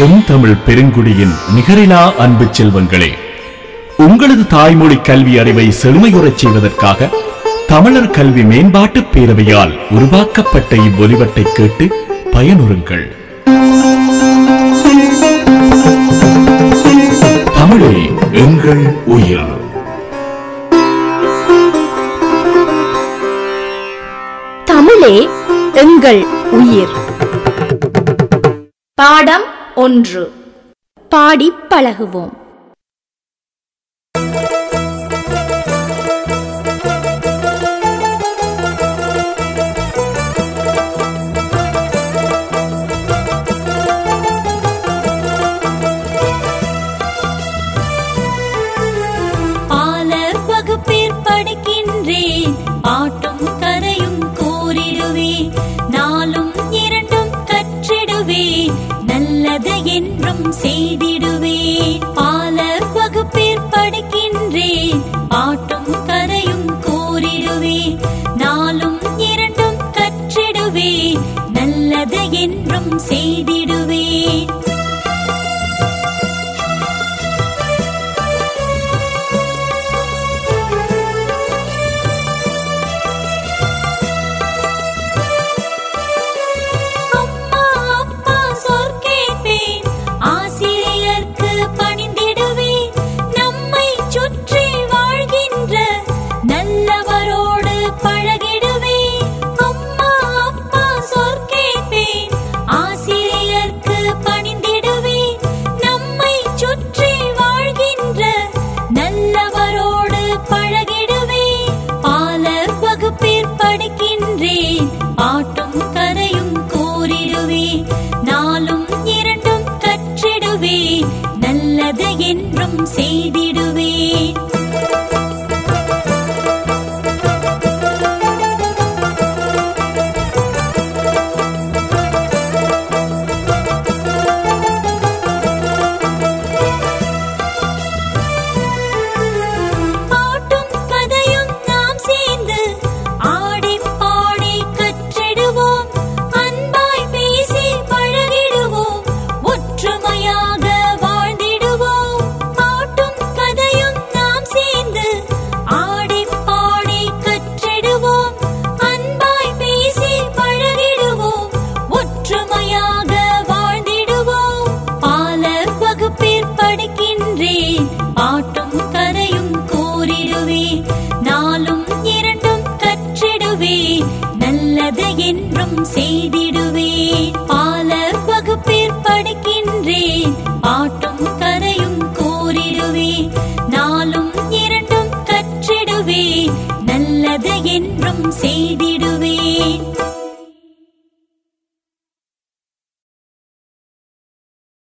M Tamil பெருங்குடியின் நிகரிலா அன்பு செல்வங்களே உங்களது தாய்மொழி கல்வி அறிவை செழுமையுறச் செய்வதற்காக தமிழர் கல்வி மேம்பாட்டு பேரவையால் உருவாக்கப்பட்ட இவ்வொலிவட்டை கேட்டு பயனுறுங்கள் தமிழே எங்கள் உயிர் தமிழே எங்கள் உயிர் பாடம் ஒன்று பாடிப் பழகுவோம் பாலர் வகுப்பிற் படிக்கின்றேன் பாட்டும் கதையும் கூறிடுவேன் நாளும் இரண்டும் கற்றிடுவேன் நல்லது என்றும் செய்திடுவேன் பாலர் வகுப்பிற் படிக்கின்றேன் பாட்டும் கதையும் கூறிடுவேன் நாளும் இரண்டும் கற்றிடுவேன் நல்லது என்றும் செய்திடுவேன் அம்மா அப்பா சொற் கேட்பேன் ஆசிரியர்க்கு பணிந்திடுவேன் நம்மை சுற்றி வாழ்கின்ற நல்லவரோடு பழகிடுவேன் அம்மா அப்பா சொற் கேட்பேன் ஆசிரியர்க்கு பணிந்திடுவேன் நம்மை சுற்றி வாழ்கின்ற நல்லவரோடு பழகிடுவேன் பாலர் வகுப்பிற் படிக்கின்றேன் பாட்டும் கதையும் கூறிடுவேன் நாளும் இரண்டும் கற்றிடுவேன் நல்லது என்றும் செய்திடுவேன் பாட்டும் கதையும் நாம் சேர்ந்து ஆடி பாடி கற்றிடுவோம் அன்பாய் பேசி பழகிடுவோம் ஒற்றுமையாக வாழ்ந்திடுவோம் பாட்டும் கதையும் நாம் சேர்ந்து ஆடி பாடி கற்றிடுவோம் அன்பாய் பேசி பழகிடுவோம் ஒற்றுமையாக வாழ்ந்திடுவோம் பாலர் வகுப்பிற் படிக்கின்றேன் பாட்டும் கதையும் கூறிடுவேன் நாளும் இரண்டும் கற்றிடுவேன் நல்லது என்றும் செய்திடுவேன் பாலர் வகுப்பிற் படிக்கின்றேன் பாட்டும் கதையும் கூறிடுவேன் நாளும் இரண்டும் கற்றிடுவேன் நல்லது என்றும் செய்தி